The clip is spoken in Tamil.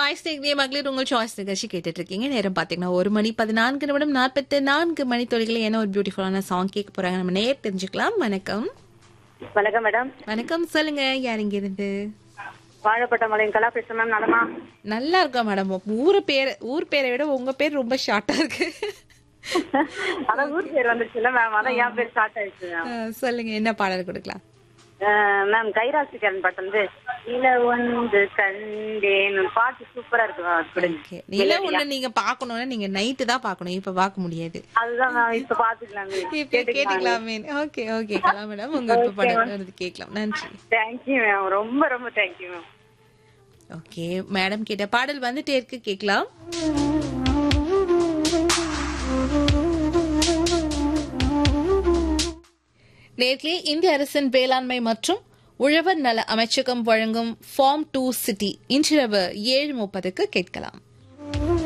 ஹாய் ஸ்நேகிதிய மகளிர் உங்கள் சாய்ஸ் நிகழ்ச்சி கேட்டுட்டு இருக்கீங்க நேரம் பாத்தீங்கன்னா ஒரு மணி பதினான்கு நிமிடம் நாற்பத்தி நான்கு மணி தொழில்களை என்ன ஒரு பியூட்டிஃபுல்லான சாங் கேட்க போறாங்க நம்ம நேர் தெரிஞ்சுக்கலாம் வணக்கம் வணக்கம் மேடம் வணக்கம் சொல்லுங்க யார் இங்க இருந்து வாழப்பட்ட மலையின் கலா பேசுறேன் மேம் நலமா நல்லா இருக்கா மேடம் ஊர் பேர் ஊர் பேரை விட உங்க பேர் ரொம்ப ஷார்ட்டா இருக்கு அதான் ஊர் பேர் வந்துச்சுல்ல மேம் அதான் என் பேர் ஸ்டார்ட் ஆயிடுச்சு மேம் அஹ், சொல்லுங்க என்ன பாடல் கொடுக்கலாம் அஹ் மேம் கைராசிகரன் பாட்டு வந்து இல ஒன்று கண்டேன் பாட்டு சூப்பரா இருக்கு மேம் கொடுங்க ஓகே நில ஒண்ணு நீங்க பாக்கணும்னா நீங்க நைட்டு தான் பாக்கணும் இப்ப பார்க்க முடியாது அதுதான் மேம் இப்ப பாத்துக்கலாம் இப்ப கேட்டுக்கலாமே ஓகே ஓகே கலா மேடம் உங்க இப்ப படம் வருது கேட்கலாம் நன்றி தேங்க்யூ மேம் ரொம்ப ரொம்ப தேங்க்யூ மேம் ஓகே மேடம் கேட்ட பாடல் வந்துட்டே இருக்கு கேட்கலாம் நேர்களே இந்திய அரசின் வேளாண்மை மற்றும் உழவர் நல அமைச்சகம் வழங்கும் ஃபார்ம் டூ சிட்டி இன்றிரவு ஏழு முப்பதுக்கு கேட்கலாம்